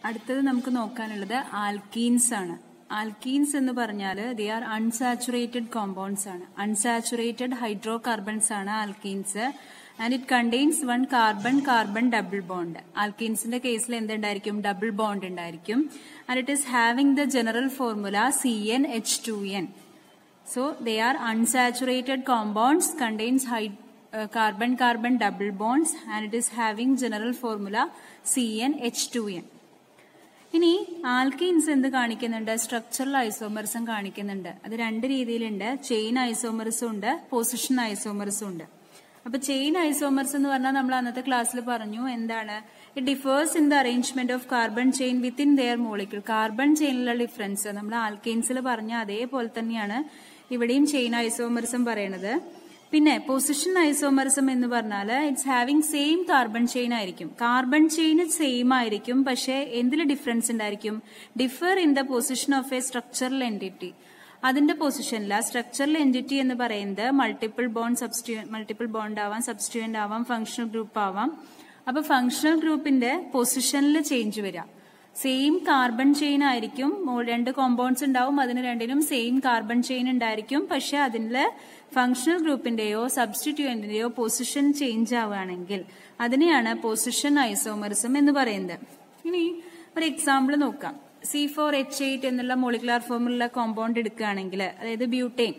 അടുത്തത് നമുക്ക് നോക്കാനുള്ളത് ആൽക്കീൻസ് ആണ് ആൽക്കീൻസ് എന്ന് പറഞ്ഞാൽ ദേ ആർ അൺസാച്ചുറേറ്റഡ് കോമ്പൗണ്ട്സ് ആണ് അൺസാച്ചുറേറ്റഡ് ഹൈഡ്രോ കാർബൺസ് ആണ് alkenes and it contains one carbon carbon double bond ആൽക്കീൻസിന്റെ കേസിൽ എന്തുണ്ടായിരിക്കും ഡബിൾ ബോണ്ട് ഉണ്ടായിരിക്കും and it is having the general formula C N H two N So they are unsaturated compounds contains hyd- uh, carbon carbon double bonds and it is having general formula CnH2n. ഇനി alkenes എന്ത് കാണിക്കുന്നുണ്ട് structural isomerism കാണിക്കുന്നുണ്ട് അത് രണ്ട് രീതിയിലുണ്ട് chain ഐസോമറിസും ഉണ്ട് position ഐസോമറിസും ഉണ്ട് അപ്പൊ ചെയിൻ ഐസോമർസ് എന്ന് പറഞ്ഞാൽ നമ്മൾ അന്നത്തെ ക്ലാസ്സിൽ പറഞ്ഞു എന്താണ് it differs in the arrangement of carbon chain within their molecule carbon ചെയിനിലുള്ള ഡിഫറൻസ് നമ്മൾ ആൽക്കെയിൻസിൽ പറഞ്ഞ അതേപോലെ തന്നെയാണ് ഇവിടെയും ചെയിൻ ഐസോമറിസം പറയണത് പിന്നെ പൊസിഷൻ ഐസോമറിസം എന്ന് പറഞ്ഞാൽ it's having same carbon chain ആയിരിക്കും കാർബൺ ചെയിൻ സെയിം ആയിരിക്കും പക്ഷേ എന്തിൽ ഡിഫറൻസ് ഉണ്ടായിരിക്കും differ in the position of a structural entity അതിന്റെ പൊസിഷനിൽ ആ സ്ട്രക്ചറൽ എൻറ്റിറ്റി എന്ന് പറയുന്നത് മൾട്ടിപ്പിൾ ബോണ്ട് സബ്സ്റ്റിയൂ മൾട്ടിപ്പിൾ ബോണ്ട് ആവാം സബ്സ്റ്റിറ്റ്യൂവന്റ് ആവാം ഫങ്ഷണൽ ഗ്രൂപ്പ് ആവാം അപ്പൊ ഫങ്ഷണൽ ഗ്രൂപ്പിന്റെ പൊസിഷനിൽ ചേഞ്ച് വരാം സെയിം കാർബൺ ചെയിൻ ആയിരിക്കും മോ- രണ്ട് കോമ്പൗണ്ട്സ് ഉണ്ടാവും അതിന് രണ്ടിനും സെയിം കാർബൺ ചെയിൻ ഉണ്ടായിരിക്കും പക്ഷെ അതില് ഫങ്ഷണൽ ഗ്രൂപ്പിന്റെയോ സബ്സ്റ്റിറ്റ്യൂവന്റിന്റെയോ പൊസിഷൻ ചേഞ്ച് ആവുകയാണെങ്കിൽ അതിനെയാണ് പൊസിഷൻ ഐസോമറിസം എന്ന് പറയുന്നത് ഇനി ഒരു എക്സാമ്പിൾ നോക്കാം സി ഫോർ എച്ച് എയ്റ്റ് എന്നുള്ള മോളിക്കുലാർ ഫോമിലുള്ള കോമ്പൗണ്ട് എടുക്കുകയാണെങ്കിൽ അതായത് butane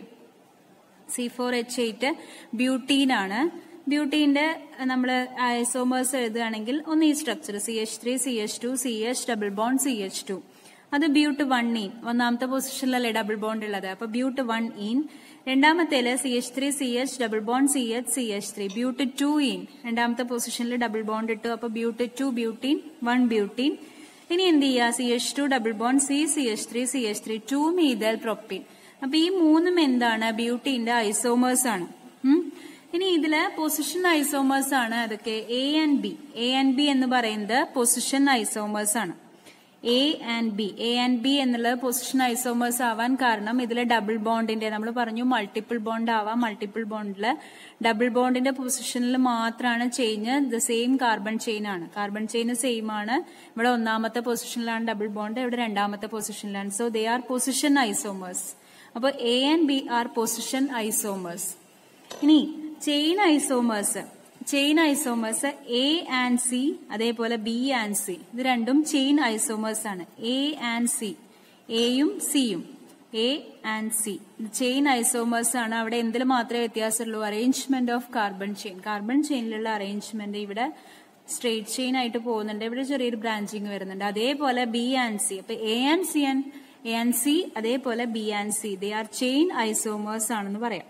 C four H eight butene ആണ് ബ്യൂട്ടീന്റെ നമ്മൾ ഐസോമേഴ്സ് എഴുതുകയാണെങ്കിൽ ഒന്ന് ഈ structure C H three C H two C H double bond C H two അത് ബ്യൂട്ട് വൺ ഇൻ ഒന്നാമത്തെ പൊസിഷനിലല്ലേ ഡബിൾ ബോണ്ട് ഉള്ളത് അപ്പൊ ബ്യൂട്ട് വൺ ഇൻ രണ്ടാമത്തേല് C H three C H double bond C H C H three but two ene രണ്ടാമത്തെ പൊസിഷനിൽ double bond ഇട്ടു അപ്പൊ but two butene one butene ഇനി എന്ത് ചെയ്യുക C H two double bond C C H three C H three two methyl propene അപ്പൊ ഈ മൂന്നും എന്താണ് ബ്യൂട്ടീന്റെ ഐസോമേഴ്സ് ആണ് ഉം. ഇനി ഇതില് പൊസിഷൻ ഐസോമേഴ്സ് ആണ് അതൊക്കെ A and B A and B എന്ന് പറയുന്നത് പൊസിഷൻ ഐസോമേഴ്സ് ആണ് A and B A and B എന്നുള്ളത് പൊസിഷൻ ഐസോമേഴ്സ് ആവാൻ കാരണം ഇതിൽ ഡബിൾ ബോണ്ടിന്റെ നമ്മൾ പറഞ്ഞു മൾട്ടിപ്പിൾ ബോണ്ട് ആവാം മൾട്ടിപ്പിൾ ബോണ്ടില് ഡബിൾ ബോണ്ടിന്റെ പൊസിഷനിൽ മാത്രമാണ് change the same carbon chain ആണ് കാർബൺ ചെയിൻ സെയിം ആണ് ഇവിടെ ഒന്നാമത്തെ പൊസിഷനിലാണ് ഡബിൾ ബോണ്ട് ഇവിടെ രണ്ടാമത്തെ പൊസിഷനിലാണ് so they are position isomers അപ്പോൾ A and B are position isomers ഇനി chain isomers chain isomers A and C അതേപോലെ ബി ആൻഡ് സി ഇത് രണ്ടും ചെയിൻ ഐസോമേഴ്സ് ആണ് എ ആൻഡ് സി എയും സിയും A and C chain isomers ആണ് അവിടെ എന്തിൽ മാത്രമേ വ്യത്യാസമുള്ളൂ arrangement of carbon chain carbon ചെയിനിലുള്ള അറേഞ്ച്മെന്റ് ഇവിടെ സ്ട്രേറ്റ് ചെയിൻ ആയിട്ട് പോകുന്നുണ്ട് ഇവിടെ ചെറിയൊരു ബ്രാഞ്ചിങ് വരുന്നുണ്ട് അതേപോലെ ബി ആൻഡ് സി അപ്പൊ A and C and A and C അതേപോലെ B and C they are chain isomers ആണെന്ന് പറയാം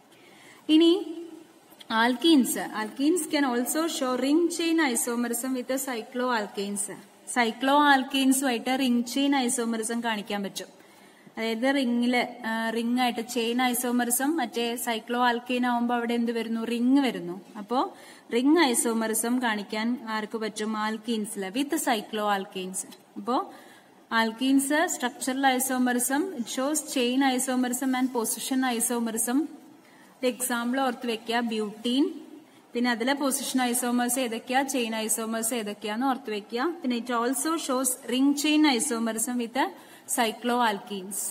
ഇനി alkenes alkenes can also show ring chain isomerism with cycloalkenes സൈക്ലോ ആൽക്കീൻസുമായിട്ട് റിംഗ് ചെയിൻ ഐസോമറിസം കാണിക്കാൻ പറ്റും അതായത് റിംഗില് റിംഗ് ആയിട്ട് ചെയിൻ ഐസോമറിസം മറ്റേ സൈക്ലോ ആൽക്കീൻ ആവുമ്പോൾ അവിടെ എന്ത് വരുന്നു റിംഗ് വരുന്നു അപ്പോ റിംഗ് ഐസോമറിസം കാണിക്കാൻ ആർക്ക് പറ്റും ആൽക്കീൻസില് വിത്ത് സൈക്ലോ ആൽക്കീൻസ് അപ്പോ alkenes structural isomerism it shows chain isomerism and position isomerism example ഓർത്ത് വെക്കുക ബ്യൂട്ടീൻ പിന്നെ അതിലെ പൊസിഷൻ ഐസോമേഴ്സ് ഏതൊക്കെയാ ചെയിൻ ഐസോമേഴ്സ് ഏതൊക്കെയാന്ന് ഓർത്ത് വെക്കുക പിന്നെ it also shows ring chain isomerism with cycloalkenes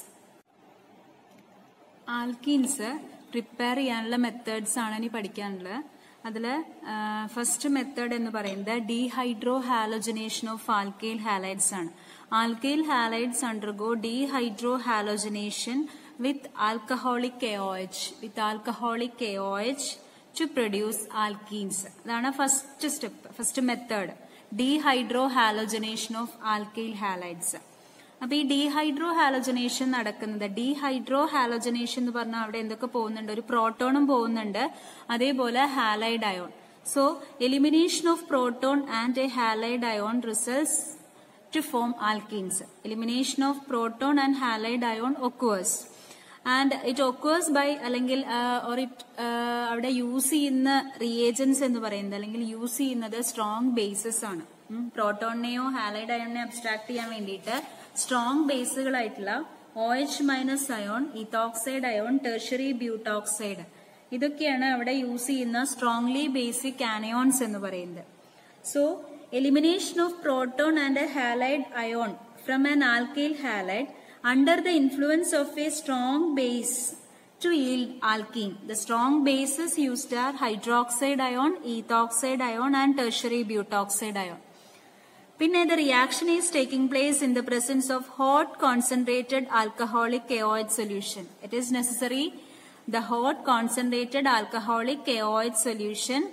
alkenes prepare ചെയ്യാനുള്ള മെത്തേഡ്സ് ആണ് ഇനി പഠിക്കാനുള്ളത് അതില് ഫസ്റ്റ് മെത്തേഡ് എന്ന് പറയുന്നത് dehydrohalogenation of alkyl halides ആണ് alkyl halides undergo dehydrohalogenation with alcoholic KOH with alcoholic KOH to produce alkenes അതാണ് first step first method dehydrohalogenation of alkyl halides അപ്പൊ ഈ ഡീഹൈഡ്രോ ഹാലോജനേഷൻ നടക്കുന്നത് dehydrohalogenation എന്ന് പറഞ്ഞാൽ അവിടെ എന്തൊക്കെ പോകുന്നുണ്ട് ഒരു പ്രോട്ടോണും പോകുന്നുണ്ട് അതേപോലെ halide ion so elimination of proton and a halide ion results to form alkenes. Elimination of proton and halide ion occurs. And it occurs by അല്ലെങ്കിൽ ഓർ ഇറ്റ് അവിടെ യൂസ് ചെയ്യുന്ന റിയേജൻസ് എന്ന് പറയുന്നത് അല്ലെങ്കിൽ യൂസ് ചെയ്യുന്നത് സ്ട്രോങ് ബേസസ് ആണ് പ്രോട്ടോണിനെയോ halide അയോണിനെയോ abstract ചെയ്യാൻ വേണ്ടിയിട്ട് സ്ട്രോങ് ബേസുകളായിട്ടുള്ള O H minus ion ethoxide ion tertiary butoxide ഇതൊക്കെയാണ് അവിടെ യൂസ് ചെയ്യുന്ന സ്ട്രോങ്ലി ബേസിക് ആനയോൺസ് എന്ന് പറയുന്നത് so elimination of proton and a halide ion from an alkyl halide under the influence of a strong base to yield alkene. The strong bases used are hydroxide ion, ethoxide ion and tertiary butoxide ion. പിന്നെ the reaction is taking place in the presence of hot concentrated alcoholic KOH solution. It is necessary the hot concentrated alcoholic KOH solution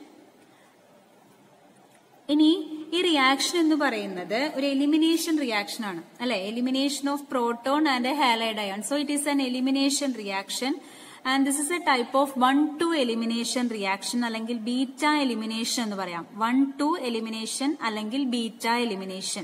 ഇനി ഈ reaction എന്ന് പറയുന്നത് ഒരു elimination reaction ആണ് അല്ലെ elimination of proton and halide ion so it is an elimination reaction and this is a type of one two elimination reaction അല്ലെങ്കിൽ beta elimination എന്ന് പറയാം വൺ ടു എലിമിനേഷൻ അല്ലെങ്കിൽ beta elimination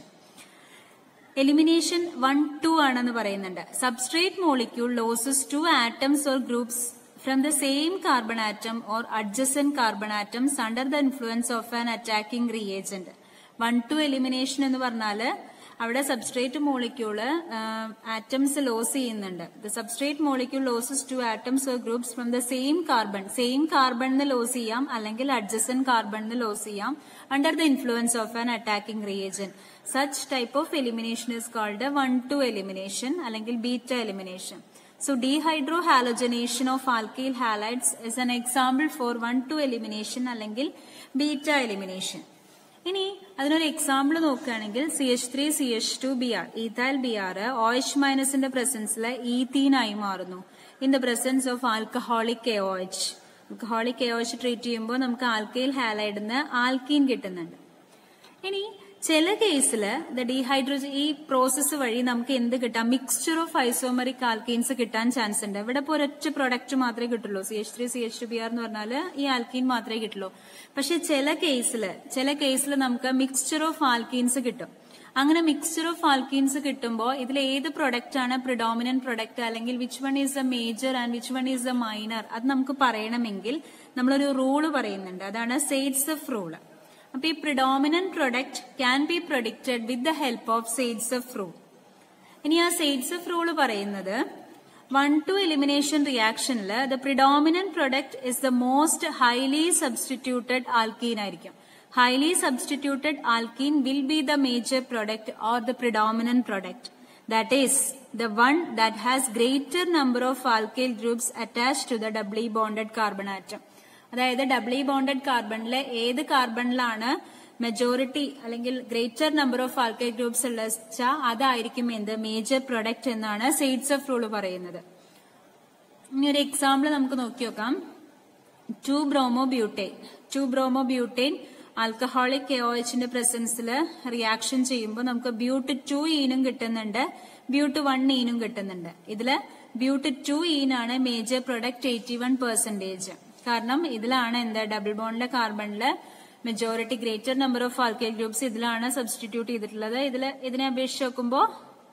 elimination one two ആണെന്ന് പറയുന്നുണ്ട് substrate molecule loses two atoms or groups from the same carbon atom or adjacent carbon atoms under the influence of an attacking reagent. One two elimination എന്ന് പറഞ്ഞാല് അവിടെ substrate molecule atoms lose ചെയ്യുന്നുണ്ട് the substrate molecule loses two atoms or groups from the same carbon same കാർബണിന് lose ചെയ്യാം അല്ലെങ്കിൽ adjacent കാർബണിന് lose ചെയ്യാം under the influence of an attacking reagent such type of elimination is called one two elimination അല്ലെങ്കിൽ beta elimination So dehydrohalogenation of alkyl halides is an example for 1,2 elimination അല്ലെങ്കിൽ beta elimination ഇനി അതിനൊരു example നോക്കുകയാണെങ്കിൽ C H three C H two B R ethanol B R O H മൈനസിന്റെ പ്രസൻസിൽ ഈത്തീനായി മാറുന്നു in the presence of alcoholic A O H alcoholic A O H treat ചെയ്യുമ്പോൾ നമുക്ക് ആൽക്കൈൽ ഹാലൈഡിന്ന് ആൽക്കീൻ കിട്ടുന്നുണ്ട് ഇനി ചില കേസിൽ ദ ഡീഹൈഡ്രോജൻ ഈ പ്രോസസ്സ് വഴി നമുക്ക് എന്ത് കിട്ടാം മിക്സ്ചർ ഓഫ് ഐസോമറിക് ആൽക്കീൻസ് കിട്ടാൻ ചാൻസ് ഉണ്ട് ഇവിടെ ഇപ്പോൾ ഒരൊറ്റ പ്രൊഡക്റ്റ് മാത്രമേ കിട്ടുള്ളൂ C H three C H two B R എന്ന് പറഞ്ഞാൽ ഈ ആൽക്കീൻ മാത്രമേ കിട്ടുള്ളൂ പക്ഷെ ചില കേസിൽ ചില കേസിൽ നമുക്ക് മിക്സ്ചർ ഓഫ് ആൽക്കീൻസ് കിട്ടും അങ്ങനെ മിക്സ്ചർ ഓഫ് ആൽക്കീൻസ് കിട്ടുമ്പോൾ ഇതിൽ ഏത് പ്രൊഡക്റ്റ് ആണ് പ്രിഡോമിനന്റ് പ്രൊഡക്റ്റ് അല്ലെങ്കിൽ which one is a major and which one is a minor അത് നമുക്ക് പറയണമെങ്കിൽ നമ്മളൊരു റൂള് പറയുന്നുണ്ട് അതാണ് സെയ്ഡ്സ് ഓഫ് റൂള് അപ്പൊ ഈ predominant product can be predicted with the help of sides of rule ഇനി ആ സെയ്ഡ്സ് ഓഫ് റൂൾ പറയുന്നത് വൺ ടു എലിമിനേഷൻ റിയാക്ഷനിൽ the predominant product is the most highly substituted alkene ആയിരിക്കും highly substituted alkene will be the major product or the predominant product that is the one that has greater number of alkyl groups attached to the doubly bonded carbon atom. അതായത് doubly bonded കാർബണിലെ ഏത് കാർബണിലാണ് majority അല്ലെങ്കിൽ greater number of alkyl groups ഉള്ള വെച്ചാൽ അതായിരിക്കും എന്ത് major product എന്നാണ് സെയ്ഡ്സ് ഓഫ് റൂൾ പറയുന്നത് ഇനി ഒരു എക്സാമ്പിൾ നമുക്ക് നോക്കി നോക്കാം two bromobutane two bromobutane alcoholic H പ്രസൻസിൽ റിയാക്ഷൻ ചെയ്യുമ്പോൾ നമുക്ക് ബ്യൂട്ട് ടു ഈനും കിട്ടുന്നുണ്ട് ബ്യൂട്ട് വൺ ഈനും കിട്ടുന്നുണ്ട് ഇതില് ബ്യൂട്ട് ടു ഈനാണ് major product eighty one percentage കാരണം ഇതിലാണ് എന്താ ഡബിൾ ബോണ്ടിലെ കാർബണില് majority greater number of alkyl groups ഇതിലാണ് സബ്സ്റ്റിറ്റ്യൂട്ട് ചെയ്തിട്ടുള്ളത് ഇതിൽ ഇതിനെ അപേക്ഷിച്ച് നോക്കുമ്പോൾ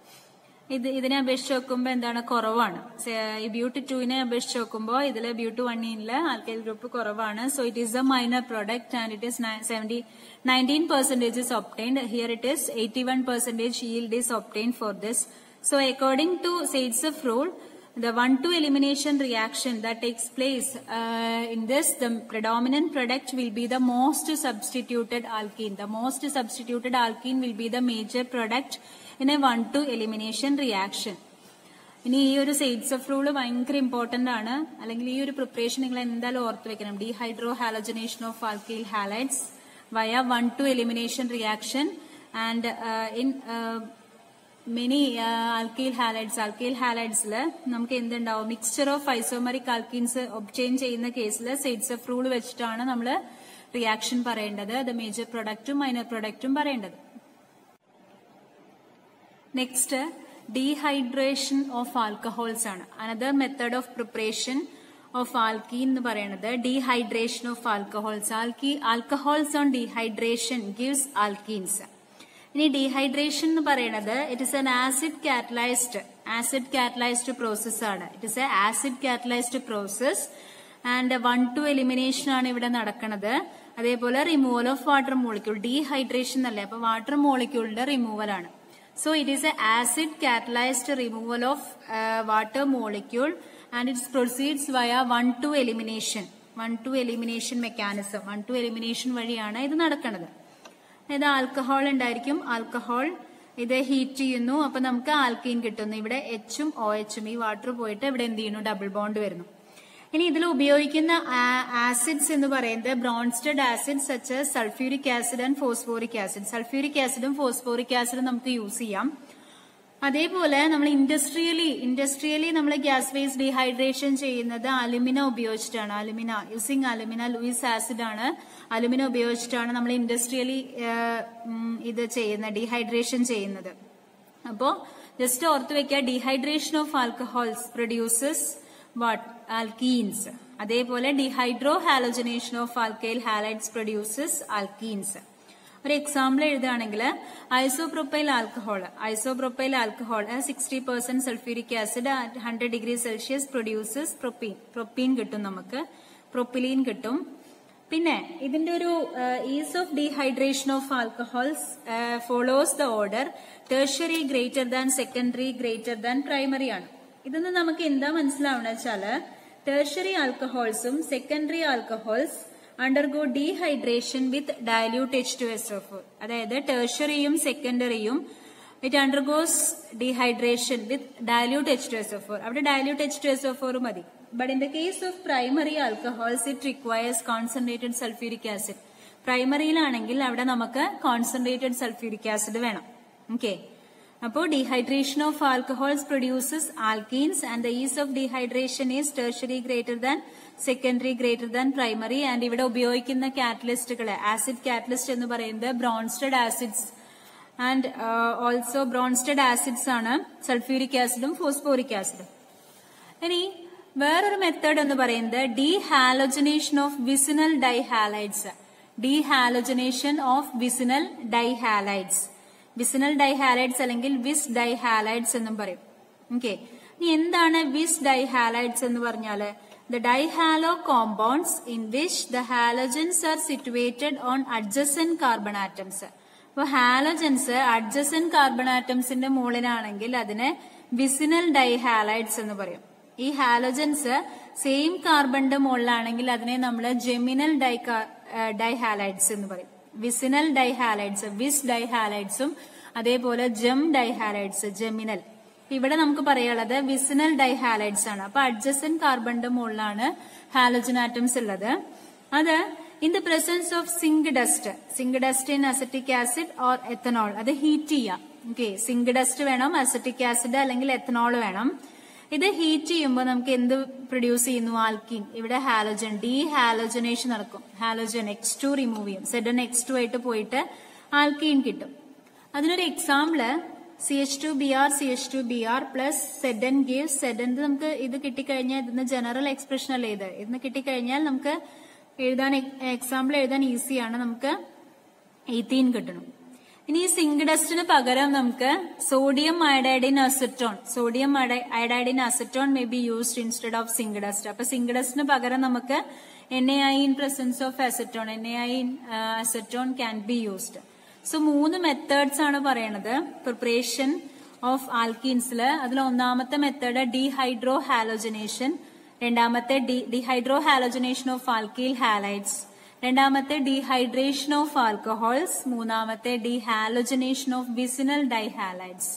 ഇത് ഇതിനെ അപേക്ഷിച്ച് നോക്കുമ്പോൾ എന്താണ് കുറവാണ് ഈ ബ്യൂട്ട് ടുവിനെ അപേക്ഷിച്ച് നോക്കുമ്പോൾ ഇതിൽ ബ്യൂട്ട് വണ്ണിലെ ആൽക്കൈൽ ഗ്രൂപ്പ് കുറവാണ് so it is a minor product and it is seventy nineteen percentage is obtained here it is eighty one percentage yield is obtained for this. So according to Seitzev rule, the 1-2 elimination reaction that takes place uh, in this, the predominant product will be the most substituted alkene. The most substituted alkene will be the major product in a 1-2 elimination reaction. ഇനി ഈ ഒരു Saytzeff's of rule ഭയങ്കര important ആണ് അല്ലെങ്കിൽ ഈ ഒരു preparation നിങ്ങൾ എന്തായാലും ഓർത്ത് വെക്കണം dehydrohalogenation of alkyl halides via one two elimination reaction and in many alkyl halides alkyl ഹാലൈഡ്സിൽ നമുക്ക് എന്തുണ്ടാവും mixture of isomeric alkenes obtain ചെയ്യുന്ന കേസിൽ സെയ്ഡ്സ് ഓഫ് റൂൾ വെച്ചിട്ടാണ് നമ്മൾ റിയാക്ഷൻ പറയേണ്ടത് ദ മേജർ പ്രൊഡക്റ്റും മൈനർ പ്രൊഡക്റ്റും പറയേണ്ടത് നെക്സ്റ്റ് ഡീഹൈഡ്രേഷൻ ഓഫ് ആൽക്കഹോൾസ് ആണ് another method of preparation of alkene എന്ന് പറയുന്നത് dehydration of alcohols alky alcohols on dehydration gives alkenes ഇനി ഡീഹൈഡ്രേഷൻ എന്ന് പറയുന്നത് it is an acid catalysed acid catalysed process ആണ് it is a acid catalysed process and one two elimination ആണ് ഇവിടെ നടക്കുന്നത് അതേപോലെ removal of water molecule dehydration അല്ലേ അപ്പൊ വാട്ടർ മോളിക്യൂളിന്റെ റിമൂവൽ ആണ് so it is a acid catalysed removal of water molecule and it's proceeds via one two elimination one two elimination mechanism one two elimination വഴിയാണ് ഇത് നടക്കുന്നത് ഇത് alcohol ഉണ്ടായിരിക്കും alcohol ഇത് ഹീറ്റ് ചെയ്യുന്നു അപ്പൊ നമുക്ക് ആൽക്കീൻ കിട്ടുന്നു ഇവിടെ എച്ചും ഒ എച്ചും ഈ വാട്ടർ പോയിട്ട് ഇവിടെ എന്ത് ചെയ്യുന്നു ഡബിൾ ബോണ്ട് വരുന്നു ഇനി ഇതിൽ ഉപയോഗിക്കുന്ന ആസിഡ്സ് എന്ന് പറയുന്നത് Bronsted acid such sulphuric acid and phosphoric acid sulphuric ആസിഡും ഫോസ്ഫോറിക് ആസിഡും നമുക്ക് യൂസ് ചെയ്യാം അതേപോലെ നമ്മൾ ഇൻഡസ്ട്രിയലി ഇൻഡസ്ട്രിയലി നമ്മൾ ഗ്യാസ് വേസ് ഡീഹൈഡ്രേഷൻ ചെയ്യുന്നത് അലുമിന ഉപയോഗിച്ചിട്ടാണ് alumina using alumina Lewis acid ആണ് അലുമിന ഉപയോഗിച്ചിട്ടാണ് നമ്മൾ ഇൻഡസ്ട്രിയലി ഇത് ചെയ്യുന്നത് ഡീഹൈഡ്രേഷൻ ചെയ്യുന്നത് അപ്പോ ജസ്റ്റ് ഓർത്ത് വെക്കുക dehydration of alcohols produces what alkenes അതേപോലെ dehydrohalogenation of alkyl halides produces alkenes ഒരു എക്സാമ്പിൾ എഴുതുകയാണെങ്കിൽ isopropyl alcohol isopropyl alcohol sixty percent sulphuric acid hundred degree Celsius produces propene propene കിട്ടും നമുക്ക് പ്രൊപ്പിലീൻ കിട്ടും പിന്നെ ഇതിന്റെ ഒരു ease of dehydration of alcohols follows the order tertiary greater than secondary greater than primary ആണ് ഇതൊന്ന് നമുക്ക് എന്താ മനസ്സിലാവണ വെച്ചാല് ടേർഷറി ആൽക്കഹോൾസും secondary alcohols undergo dehydration with dilute H two S F അതായത് ടേർഷറിയും സെക്കൻഡറിയും it undergoes dehydration with dilute H two S F അവിടെ dilute H two S F മതി but in the case of primary alcohols it requires concentrated sulphuric acid പ്രൈമറിയിലാണെങ്കിൽ അവിടെ നമുക്ക് concentrated sulphuric acid വേണം okay അപ്പോൾ dehydration of alcohols produces alkenes and the ease of dehydration is tertiary greater than secondary greater than primary and ഇവിടെ ഉപയോഗിക്കുന്ന കാറ്റലിസ്റ്റുകൾ acid catalyst എന്ന് പറയുന്നത് Bronsted acids and also Bronsted acids ആണ് sulphuric ആസിഡും phosphoric ആസിഡും ഇനി വേറൊരു മെത്തേഡ് എന്ന് പറയുന്നത് dehalogenation of vicinal dihalides dehalogenation of vicinal dihalides vicinal dihalides അല്ലെങ്കിൽ വിസ് ഡൈഹാലൈഡ്സ് എന്നും പറയും ഓക്കെ ഇനി എന്താണ് വിസ് ഡൈഹാലൈഡ്സ് എന്ന് പറഞ്ഞാല് the dihalo compounds in which the halogens are situated on adjacent carbon atoms അപ്പൊ ഹാലോജൻസ് അഡ്ജസൻ കാർബൺ ആറ്റംസിന്റെ മുകളിലാണെങ്കിൽ അതിനെ വിസിനൽ ഡൈഹാലൈഡ്സ് എന്ന് പറയും ഈ ഹാലോജൻസ് സെയിം കാർബണിന്റെ മുകളിലാണെങ്കിൽ അതിനെ നമ്മൾ ജെമിനൽ ഡൈ ഡൈഹാലൈഡ്സ് എന്ന് പറയും വിസിനൽ ഡൈഹാലൈഡ്സ് വിസ് ഡൈഹാലൈഡ്സും അതേപോലെ ജെം ഡൈഹാലൈഡ്സ് ജെമിനൽ ഇവിടെ നമുക്ക് പറയാനുള്ളത് വിസിനൽ ഡൈഹാലൈഡ്സ് ആണ് അപ്പൊ അഡ്ജസൻ കാർബണിന്റെ മുകളിലാണ് ഹാലോജൻ ആറ്റംസ് ഉള്ളത് അത് in the presence of zinc dust zinc dust in acetic acid or ethanol അത് ഹീറ്റ് ചെയ്യാം ഓക്കെ സിങ്ക് ഡസ്റ്റ് വേണം അസറ്റിക് ആസിഡ് അല്ലെങ്കിൽ എത്തനോൾ വേണം ഇത് ഹീറ്റ് ചെയ്യുമ്പോൾ നമുക്ക് എന്ത് പ്രൊഡ്യൂസ് ചെയ്യുന്നു ആൽക്കീൻ ഇവിടെ ഹാലോജൻ ഡി ഹാലോജനേഷൻ നടക്കും ഹാലോജൻ എക്സ് ടു റിമൂവ് ചെയ്യും സെഡൻ എക്സ് ടു ആയിട്ട് പോയിട്ട് ആൽക്കീൻ കിട്ടും അതിനൊരു example C H two B R C H two B R plus Z N give Z N നമുക്ക് ഇത് കിട്ടിക്കഴിഞ്ഞാൽ ഇതിന് ജനറൽ എക്സ്പ്രഷൻ അല്ലേ ഇത് ഇതിന് കിട്ടിക്കഴിഞ്ഞാൽ നമുക്ക് എഴുതാൻ എക്സാമ്പിൾ എഴുതാൻ ഈസിയാണ് നമുക്ക് എയ്റ്റീൻ കിട്ടണം ഇനി ഈ സിങ്ക് ഡസ്റ്റിന് പകരം നമുക്ക് sodium iodide in acetone sodium iodide in acetone may be used instead of zinc dust അപ്പൊ സിങ്ക് ഡസ്റ്റിന് പകരം നമുക്ക് N A I in presence of acetone N A I in acetone can be used so മൂന്ന് methods ആണ് പറയണത് preparation of ആൽക്കീൻസിൽ അതിൽ ഒന്നാമത്തെ method dehydrohalogenation രണ്ടാമത്തെ dehydrohalogenation of alkyl halides രണ്ടാമത്തെ ഡീഹൈഡ്രേഷൻ ഓഫ് ആൽക്കഹോൾസ് മൂന്നാമത്തെ dehalogenation of vicinal dihalides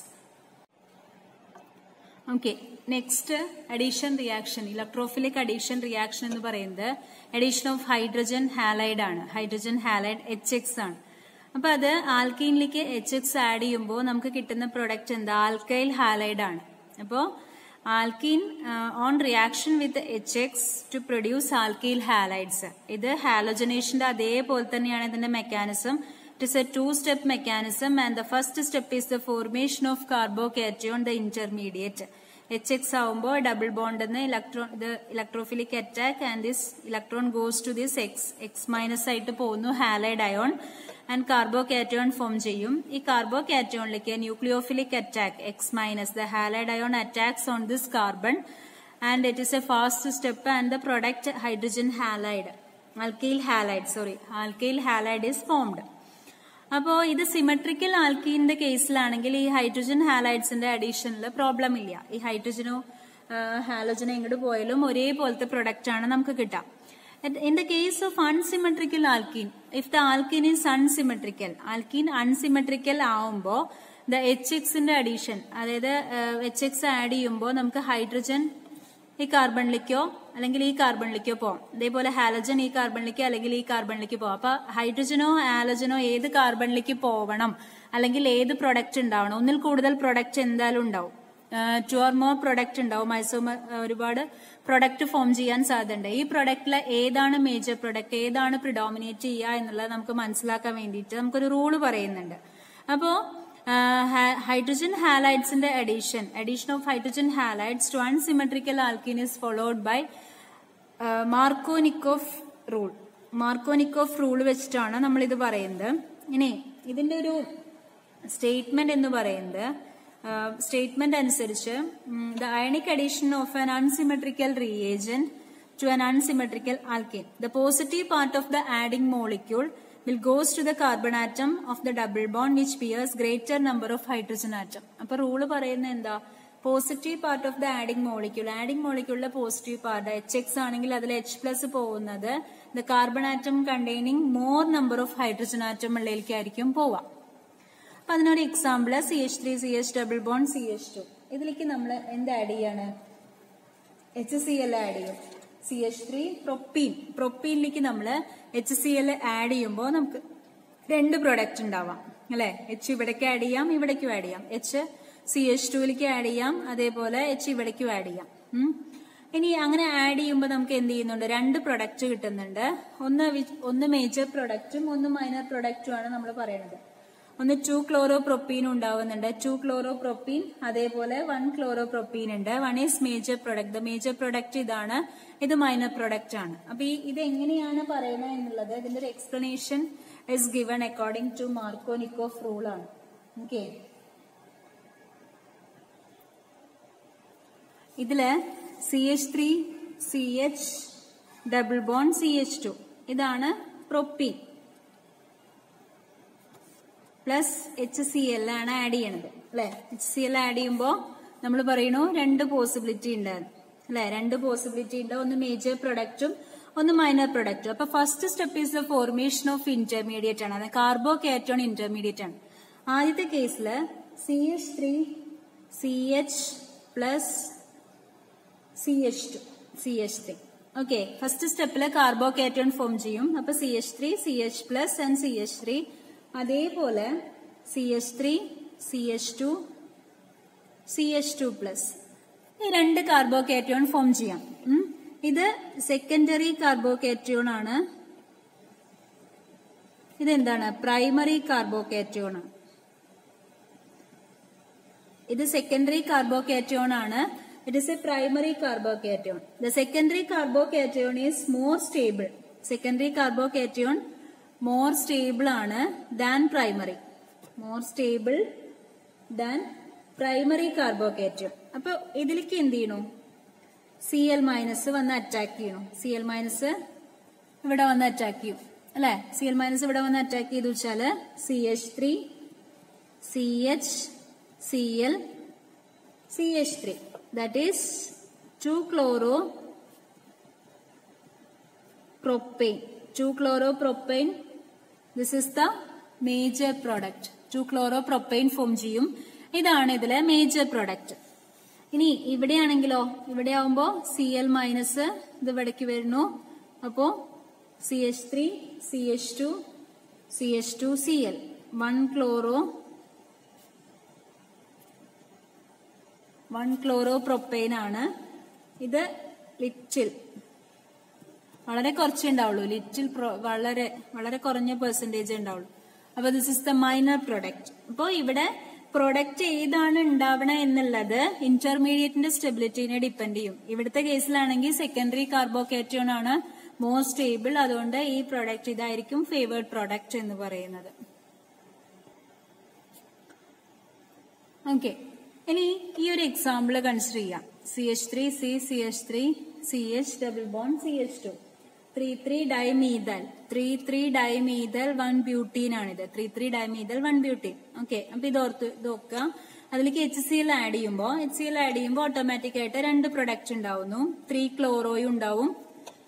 okay next addition reaction electrophilic addition reaction എന്ന് പറയുന്നത് അഡീഷൻ ഓഫ് ഹൈഡ്രജൻ ഹാലൈഡ് ആണ് ഹൈഡ്രജൻ ഹാലൈഡ് എച്ച് എക്സ് ആണ് അപ്പൊ അത് ആൽക്കീനിലേക്ക് എച്ച് എക്സ് ആഡ് ചെയ്യുമ്പോൾ നമുക്ക് കിട്ടുന്ന പ്രൊഡക്റ്റ് എന്താ ആൽക്കൈൽ ഹാലൈഡ് ആണ് അപ്പോ alkene on reaction with H X to produce alkyl halides ഇത് ഹാലോജനേഷന്റെ അതേപോലെ തന്നെയാണ് ഇതിന്റെ mechanism it is a two step mechanism and the first step is the formation of carbocation the intermediate H X ആവുമ്പോൾ double bond എന്ന് electron ഇത് electrophilic attack and this electron goes to this X X minus ആയിട്ട് പോകുന്നു halide ion and carbocation form ചെയ്യും ഈ കാർബോകാറ്റോണിലേക്ക് nucleophilic attack X minus the halide ion attacks on this carbon and it is a fast step and the product hydrogen halide alkyl halide sorry alkyl halide is formed അപ്പോൾ ഇത് symmetrical ആൽക്കീന്റെ കേസിലാണെങ്കിൽ ഈ hydrogen ഹാലൈഡ്സിന്റെ അഡീഷനിൽ problem ഇല്ല ഈ ഹൈഡ്രജനോ ഹാലോജനോ ഇങ്ങോട്ട് പോയാലും ഒരേപോലത്തെ product ആണ് നമുക്ക് കിട്ടാം In the case of unsymmetrical alkene, if the alkene is unsymmetrical, alkene unsymmetrical ആവുമ്പോൾ ദ എച്ച് എക്സിന്റെ അഡീഷൻ അതായത് എച്ച് എക്സ് ആഡ് ചെയ്യുമ്പോൾ നമുക്ക് ഹൈഡ്രജൻ ഈ കാർബണിലേക്കോ അല്ലെങ്കിൽ ഈ കാർബണിലേക്കോ പോവാം ഇതേപോലെ ഹാലജൻ ഈ കാർബണിലേക്ക് അല്ലെങ്കിൽ ഈ കാർബണിലേക്ക് പോവാം അപ്പൊ ഹൈഡ്രജനോ ഹാലജനോ ഏത് കാർബണിലേക്ക് പോവണം അല്ലെങ്കിൽ ഏത് പ്രൊഡക്റ്റ് ഉണ്ടാവണം ഒന്നിൽ കൂടുതൽ പ്രൊഡക്റ്റ് എന്തായാലും ഉണ്ടാവും ടു ഓർ മോർ പ്രൊഡക്റ്റ് ഉണ്ടാവും ഐസോമർ ഒരുപാട് പ്രൊഡക്റ്റ് ഫോം ചെയ്യാൻ സാധ്യതയുണ്ട് ഈ പ്രൊഡക്റ്റിലെ ഏതാണ് മേജർ പ്രൊഡക്റ്റ് ഏതാണ് പ്രിഡോമിനേറ്റ് ചെയ്യുക എന്നുള്ളത് നമുക്ക് മനസ്സിലാക്കാൻ വേണ്ടിയിട്ട് നമുക്കൊരു റൂള് പറയുന്നുണ്ട് അപ്പോ ഹൈഡ്രജൻ ഹാലൈഡ്സിന്റെ addition addition of hydrogen halides to unsymmetrical alkene is followed by Markovnikov rule Markovnikov rule വെച്ചിട്ടാണ് നമ്മൾ ഇത് പറയുന്നത് ഇനി ഇതിന്റെ ഒരു സ്റ്റേറ്റ്മെന്റ് എന്ന് പറയുന്നത് സ്റ്റേറ്റ്മെന്റ് അനുസരിച്ച് the ionic addition of an unsymmetrical reagent to an unsymmetrical alkene the positive part of the adding molecule will goes to the carbon atom of the double bond which bears greater number of hydrogen atom അപ്പൊ rule പറയുന്നത് എന്താ positive part of the adding molecule adding മോളിക്യൂളിലെ positive part H X ആണെങ്കിൽ അതിൽ H plus പോകുന്നത് the carbon atom containing more number of hydrogen atom ഉള്ളിലേക്കായിരിക്കും പോവാം അപ്പൊ അതിനൊരു example C H three C H double bond C H two ഇതിലേക്ക് നമ്മൾ എന്ത് ആഡ് ചെയ്യാണ് എച്ച് സി എൽ ആഡ് ചെയ്യും സി എച്ച് ത്രീ പ്രൊപ്പീൻ പ്രൊപ്പീനിലേക്ക് നമ്മൾ എച്ച് സി എൽ ആഡ് ചെയ്യുമ്പോൾ നമുക്ക് രണ്ട് പ്രൊഡക്റ്റ് ഉണ്ടാവാം അല്ലെ എച്ച് ഇവിടേക്ക് ആഡ് ചെയ്യാം ഇവിടേക്കും ആഡ് ചെയ്യാം എച്ച് സി എച്ച് ടുവിലേക്ക് ആഡ് ചെയ്യാം അതേപോലെ എച്ച് ഇവിടേക്കും ആഡ് ചെയ്യാം ഉം. ഇനി അങ്ങനെ ആഡ് ചെയ്യുമ്പോൾ നമുക്ക് എന്ത് ചെയ്യുന്നുണ്ട് രണ്ട് പ്രൊഡക്റ്റ് കിട്ടുന്നുണ്ട് ഒന്ന് വി- ഒന്ന് മേജർ പ്രൊഡക്റ്റും ഒന്ന് മൈനർ പ്രൊഡക്റ്റും ആണ് നമ്മൾ പറയുന്നത് ഒന്ന് ടു ക്ലോറോ പ്രൊപ്പീൻ ഉണ്ടാവുന്നുണ്ട് ടു ക്ലോറോ പ്രൊപ്പീൻ അതേപോലെ വൺ ക്ലോറോ പ്രൊപ്പീൻ ഉണ്ട് one is major product the major product ഇതാണ് ഇത് മൈനർ പ്രൊഡക്റ്റ് ആണ് അപ്പൊ ഈ ഇത് എങ്ങനെയാണ് പറയുന്നത് എന്നുള്ളത് ഇതിന്റെ ഒരു explanation is given according to Markovnikov rule ആണ് ഓക്കെ ഇതില് C H three C H double bond C H two ഇതാണ് propene plus H C L ആണ് ആഡ് ചെയ്യണത് അല്ലെ എച്ച് സി എൽ ആഡ് ചെയ്യുമ്പോ നമ്മൾ പറയണു രണ്ട് പോസിബിലിറ്റി ഉണ്ട് അല്ലെ രണ്ട് പോസിബിലിറ്റി ഉണ്ട് ഒന്ന് മേജർ പ്രൊഡക്റ്റും ഒന്ന് മൈനർ പ്രൊഡക്റ്റും അപ്പൊ first step is the formation of intermediate ആണ് അത് കാർബോ കാറ്റോൺ ഇന്റർമീഡിയറ്റ് ആണ് ആദ്യത്തെ കേസില് C H three C H plus C H two C H three okay first സ്റ്റെപ്പില് കാർബോ കാറ്റോൺ ഫോം ചെയ്യും അപ്പൊ C H three C H plus and C H three അതേപോലെ C H three C H two C H two plus ഈ രണ്ട് carbo carbocation form ചെയ്യാം ഉം. ഇത് secondary carbocation ആണ് ഇതെന്താണ് പ്രൈമറി കാർബോ കാറ്റോൺ ആണ് ഇത് സെക്കൻഡറി കാർബോ കാറ്റോൺ ആണ് it is a primary carbocation the secondary carbocation is more stable secondary carbocation more stable ആണ് than primary more stable than primary carbocation അപ്പൊ ഇതിലേക്ക് എന്ത് ചെയ്യണു C L minus വന്ന് attack ചെയ്യണു C L minus ഇവിടെ വന്ന് attack ചെയ്യും അല്ലെ സി എൽ മൈനസ് ഇവിടെ വന്ന് അറ്റാക്ക് ചെയ്തു വെച്ചാല് C H three C H C L C H three that is two chloro propane 2 chloropropane this is the major product 2 chloropropane form ചെയ്യും ഇതാണ് ഇതിലെ മേജർ പ്രൊഡക്റ്റ് ഇനി ഇവിടെയാണെങ്കിലോ ഇവിടെ ആവുമ്പോ സി എൽ മൈനസ് ഇത് ഇവിടേക്ക് വരുന്നു അപ്പോ C H three C H two C H two C L one chloro one chloropropane ആണ് ഇത് ലിറ്റിൽ വളരെ കുറച്ചേ ഉണ്ടാവുള്ളൂ ലിറ്റിൽ വളരെ വളരെ കുറഞ്ഞ പെർസെന്റേജ് ഉണ്ടാവുള്ളൂ അപ്പൊ this is the minor product അപ്പോൾ ഇവിടെ പ്രൊഡക്റ്റ് ഏതാണ് ഉണ്ടാവണ എന്നുള്ളത് ഇന്റർമീഡിയറ്റിന്റെ സ്റ്റെബിലിറ്റിനെ ഡിപ്പെൻഡ് ചെയ്യും ഇവിടുത്തെ കേസിലാണെങ്കിൽ സെക്കൻഡറി കാർബോകാറ്റോൺ ആണ് മോർ സ്റ്റേബിൾ അതുകൊണ്ട് ഈ പ്രൊഡക്റ്റ് ഇതായിരിക്കും ഫേവേർഡ് പ്രൊഡക്റ്റ് എന്ന് പറയുന്നത് ഓക്കെ ഇനി ഈ ഒരു എക്സാമ്പിൾ കൺസിഡർ ചെയ്യാം C H three C C H three C H double bond C H two three three dimethyl three three dimethyl one butene ആണിത് three three dimethyl one butene okay അപ്പൊ ഇത് ഓർത്ത് ഇത് നോക്കുക അതിലേക്ക് എച്ച് സി എൽ ആഡ് ചെയ്യുമ്പോൾ H C L add ചെയ്യുമ്പോൾ automatic ആയിട്ട് രണ്ട് പ്രൊഡക്റ്റ് ഉണ്ടാവുന്നു ത്രീ ക്ലോറോയും ഉണ്ടാവും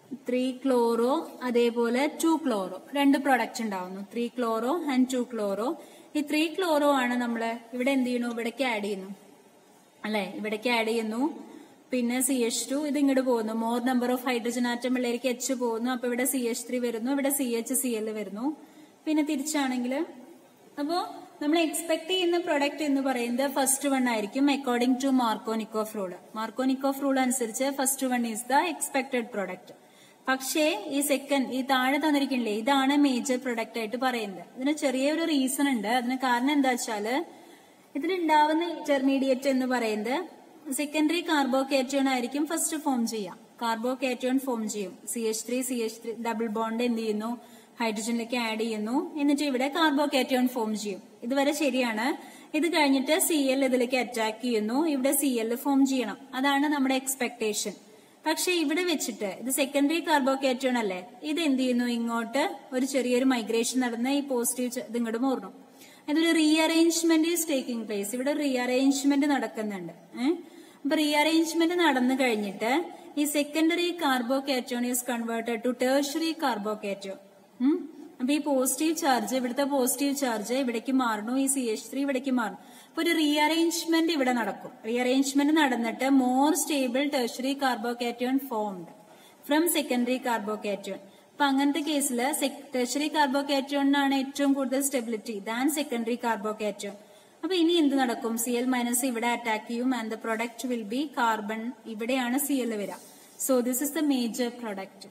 ത്രീ ക്ലോറോ അതേപോലെ ടു ക്ലോറോ രണ്ട് പ്രൊഡക്റ്റ് ഉണ്ടാവുന്നു three chloro and two chloro ഈ ത്രീ ക്ലോറോ ആണ് നമ്മൾ ഇവിടെ എന്ത് ചെയ്യണു ഇവിടേക്ക് ആഡ് ചെയ്യുന്നു അല്ലെ ഇവിടേക്ക് ആഡ് ചെയ്യുന്നു പിന്നെ സി എച്ച് ടു ഇത് ഇങ്ങോട്ട് പോകുന്നു more number of hydrogen atom ഉള്ളവർക്ക് എച്ച് പോകുന്നു അപ്പൊ ഇവിടെ സി എച്ച് ത്രീ വരുന്നു ഇവിടെ സി എച്ച് സി എൽ വരുന്നു പിന്നെ തിരിച്ചാണെങ്കിൽ അപ്പോ നമ്മൾ എക്സ്പെക്ട് ചെയ്യുന്ന പ്രൊഡക്റ്റ് എന്ന് പറയുന്നത് ഫസ്റ്റ് വൺ ആയിരിക്കും according to Markovnikov rule Markovnikov rule അനുസരിച്ച് first one is the expected product പക്ഷേ ഈ സെക്കൻഡ് ഈ താഴെ തന്നിരിക്കണില്ലേ ഇതാണ് മേജർ പ്രൊഡക്റ്റ് ആയിട്ട് പറയുന്നത് ഇതിന് ചെറിയൊരു റീസൺ ഉണ്ട് അതിന് കാരണം എന്താ വെച്ചാല് ഇതിലുണ്ടാവുന്ന ഇന്റർമീഡിയറ്റ് എന്ന് പറയുന്നത് സെക്കൻഡറി കാർബോകേറ്റോൺ ആയിരിക്കും ഫസ്റ്റ് ഫോം ചെയ്യാം കാർബോകേറ്റോൺ ഫോം ചെയ്യും C H three C H three double bond എന്ത് ചെയ്യുന്നു ഹൈഡ്രജനിലേക്ക് ആഡ് ചെയ്യുന്നു എന്നിട്ട് ഇവിടെ കാർബോകേറ്റോൺ ഫോം ചെയ്യും ഇതുവരെ ശരിയാണ് ഇത് കഴിഞ്ഞിട്ട് സി എൽ ഇതിലേക്ക് അറ്റാക്ക് ചെയ്യുന്നു ഇവിടെ സി എൽ ഫോം ചെയ്യണം അതാണ് നമ്മുടെ എക്സ്പെക്ടേഷൻ പക്ഷെ ഇവിടെ വെച്ചിട്ട് ഇത് സെക്കൻഡറി കാർബോകേറ്റോൺ അല്ലേ ഇത് എന്ത് ചെയ്യുന്നു ഇങ്ങോട്ട് ഒരു ചെറിയൊരു മൈഗ്രേഷൻ നടന്ന് ഈ പോസിറ്റീവ് ഇത് ഇങ്ങോട്ട് മോർന്നു ഇതൊരു റീഅറേഞ്ച്മെന്റ് ഈസ് ടേക്കിംഗ് പ്ലേസ് ഇവിടെ റീഅറേഞ്ച്മെന്റ് നടക്കുന്നുണ്ട് ഏഹ് അപ്പൊ റീഅറേഞ്ച്മെന്റ് നടന്നു കഴിഞ്ഞിട്ട് ഈ secondary carbocation is converted to tertiary carbocation അപ്പൊ ഈ പോസിറ്റീവ് ചാർജ് ഇവിടുത്തെ പോസിറ്റീവ് ചാർജ് ഇവിടേക്ക് മാറുന്നു ഈ സി എച്ച് ത്രീ ഇവിടേക്ക് മാറും അപ്പൊ ഒരു റീഅറേഞ്ച്മെന്റ് ഇവിടെ നടക്കും റീഅറേഞ്ച്മെന്റ് നടന്നിട്ട് more stable tertiary carbocation formed from secondary carbocation അപ്പൊ അങ്ങനത്തെ കേസിൽ ടെർഷറി കാർബോകാറ്റോണിനാണ് ഏറ്റവും കൂടുതൽ സ്റ്റെബിലിറ്റി ദാൻ സെക്കൻഡറി കാർബോകാറ്റോൺ അപ്പൊ ഇനി എന്ത് നടക്കും സി എൽ മൈനസ് ഇവിടെ അറ്റാക്ക് ചെയ്യും and the product will be carbon ഇവിടെയാണ് സി എൽ വരിക so this is the major product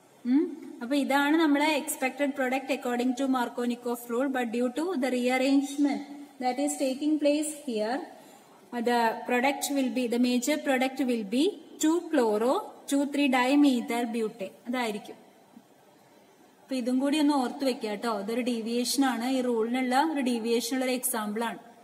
അപ്പൊ ഇതാണ് നമ്മുടെ expected product according to Markovnikov rule but due to the rearrangement that is taking place here uh, the product will be the major product will be 2 chloro 2 3 dimethyl butane അതായിരിക്കും അപ്പൊ ഇതും കൂടി ഒന്ന് ഓർത്ത് വെക്കുക കേട്ടോ ഇതൊരു ഡീവിയേഷൻ ആണ് ഈ റൂളിനുള്ള ഒരു ഡീവിയേഷൻ ഉള്ള ഒരു എക്സാമ്പിൾ ആണ്